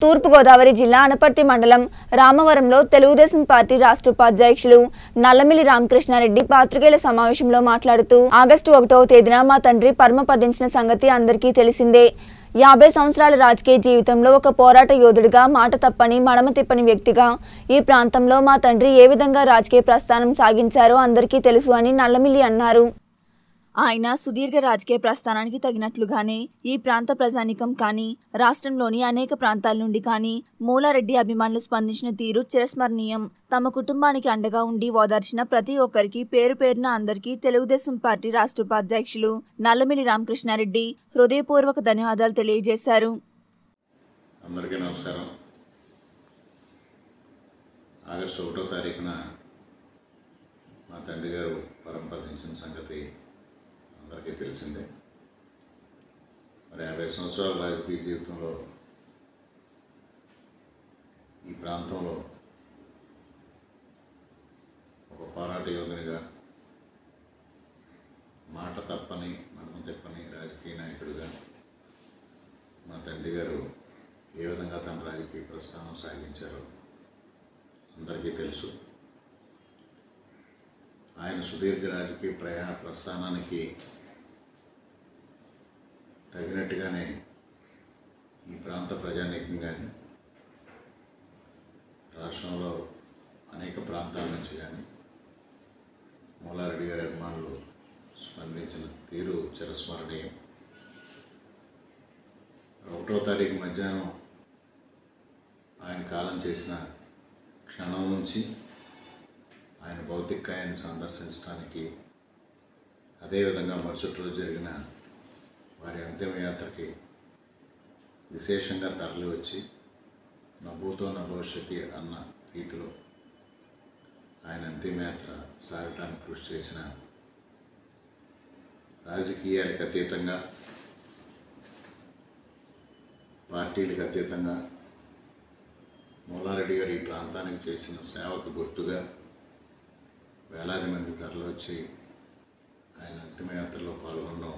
తూర్పుగోదావరి జిల్లా అనపర్తి మండలం రామవరంలో తెలుగుదేశం పార్టీ రాష్ట్ర ఉపాధ్యక్షులు నల్లమిల్లి రామకృష్ణారెడ్డి పాత్రికేయుల సమావేశంలో మాట్లాడుతూ ఆగస్టు ఒకటవ తేదీన మా తండ్రి పరమపదించిన సంగతి అందరికీ తెలిసిందే యాభై సంవత్సరాల రాజకీయ జీవితంలో ఒక పోరాట యోధుడిగా మాట తప్పని మడమ తిప్పని వ్యక్తిగా ఈ ప్రాంతంలో మా తండ్రి ఏ విధంగా రాజకీయ ప్రస్థానం సాగించారో అందరికీ తెలుసు అని నల్లమిల్లి అన్నారు ఆయన సుదీర్ఘ రాజకీయ ప్రస్థానానికి తగినట్లుగానే ఈ ప్రాంత ప్రజానికం కానీ రాష్ట్రంలోని అనేక ప్రాంతాల నుండి కానీ మూలారెడ్డి అభిమానులు స్పందించిన తీరు చిరస్మరణీయం తమ కుటుంబానికి అండగా ఉండి ఓదార్చిన ప్రతి ఒక్కరికి పేరు పేరున అందరికీ తెలుగుదేశం పార్టీ రాష్ట్ర ఉపాధ్యక్షులు నల్లమిల్లి రామకృష్ణారెడ్డి హృదయపూర్వక ధన్యవాదాలు తెలియజేశారు అందరికీ నమస్కారం ఆగస్టు ఒకటో తారీఖున మా తండ్రి గారు పరంపదించిన సంగతి అందరికీ తెలిసిందే మరి యాభై సంవత్సరాల రాజకీయ జీవితంలో ఈ ప్రాంతంలో ఒక పోరాట యోధునిగా మాట తప్పని మడమ తెప్పని రాజకీయ నాయకుడిగా మా తండ్రి గారు ఏ విధంగా తన రాజకీయ ప్రస్థానం సాగించారో అందరికీ తెలుసు ఆయన సుదీర్ఘ రాజకీయ ప్రయాణ ప్రస్థానానికి తగినట్టుగానే ఈ ప్రాంత ప్రజానీకం కానీ రాష్ట్రంలో అనేక ప్రాంతాల నుంచి కానీ మూలారెడ్డి గారి అభిమానులు స్పందించిన తీరు చిరస్మరణీయం ఒకటో తారీఖు మధ్యాహ్నం ఆయన కాలం చేసిన క్షణం నుంచి ఆయన భౌతిక కాయాన్ని సందర్శించడానికి అదేవిధంగా మరుసటి రోజు జరిగిన వారి అంతిమయాత్రకి విశేషంగా తరలి వచ్చి నా భూతో నా భవిష్యత్తు అన్న రీతిలో ఆయన అంతిమయాత్ర సాగటానికి కృషి చేసిన రాజకీయాలకు అతీతంగా పార్టీలకు అతీతంగా మూలారెడ్డి గారు ఈ ప్రాంతానికి చేసిన సేవకు గుర్తుగా వేలాది మంది తరలి వచ్చి ఆయన అంతిమయాత్రలో పాల్గొనడం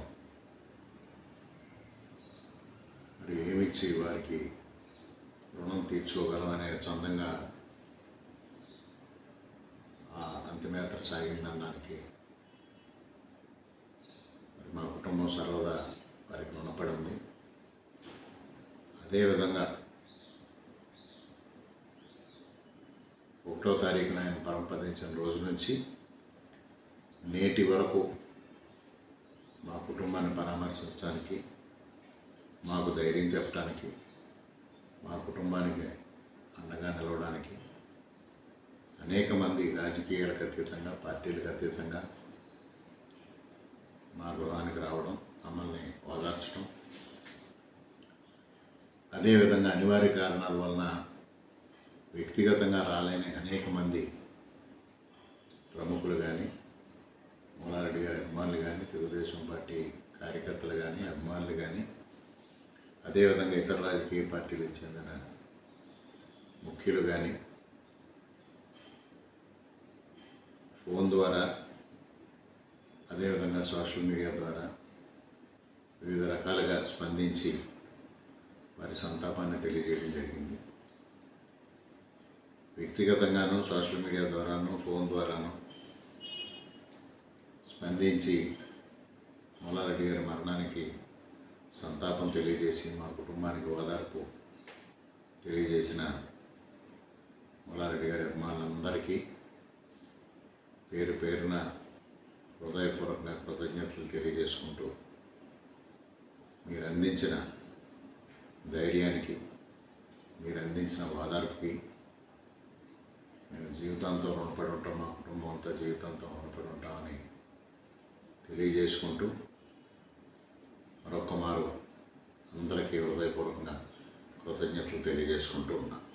మరి ఏమిచ్చి వారికి రుణం తీర్చుకోగలం అనే చందంగా ఆ అంతిమయాత్ర సాగిందనడానికి మరి మా కుటుంబం సర్వదా వారికి రుణపడి ఉంది అదేవిధంగా ఒకటో తారీఖున ఆయన పరంపదించిన రోజు నుంచి నేటి వరకు మా కుటుంబాన్ని పరామర్శించడానికి మాకు ధైర్యం చెప్పడానికి మా కుటుంబానికి అండగా నిలవడానికి అనేక మంది రాజకీయాలకు అతీతంగా పార్టీలకు అతీతంగా మా గృహానికి రావడం మమ్మల్ని ఓదార్చడం అదేవిధంగా అనివార్య కారణాల వలన వ్యక్తిగతంగా రాలేని అనేక మంది ప్రముఖులు కానీ మూలారెడ్డి గారి అభిమానులు కానీ తెలుగుదేశం పార్టీ కార్యకర్తలు కానీ అభిమానులు కానీ అదేవిధంగా ఇతర రాజకీయ పార్టీలకు చెందిన ముఖ్యులు కానీ ఫోన్ ద్వారా అదేవిధంగా సోషల్ మీడియా ద్వారా వివిధ రకాలుగా స్పందించి వారి సంతాపాన్ని తెలియజేయడం జరిగింది వ్యక్తిగతంగాను సోషల్ మీడియా ద్వారాను ఫోన్ ద్వారాను స్పందించి మూలారెడ్డి గారి మరణానికి సంతాపం తెలియజేసి మా కుటుంబానికి ఓదార్పు తెలియజేసిన మూలారెడ్డి గారి అభిమానులందరికీ పేరు పేరున హృదయపూర్వకంగా కృతజ్ఞతలు తెలియజేసుకుంటూ మీరు అందించిన ధైర్యానికి మీరు అందించిన ఓదార్పుకి మేము జీవితాంతం రుణపడి ఉంటాం మా కుటుంబం అంతా జీవితాంతం రుణపడి ఉంటామని తెలియజేసుకుంటూ మరొక్క మారు అందరికీ హృదయపూర్వకంగా కృతజ్ఞతలు తెలియజేసుకుంటూ ఉన్నాం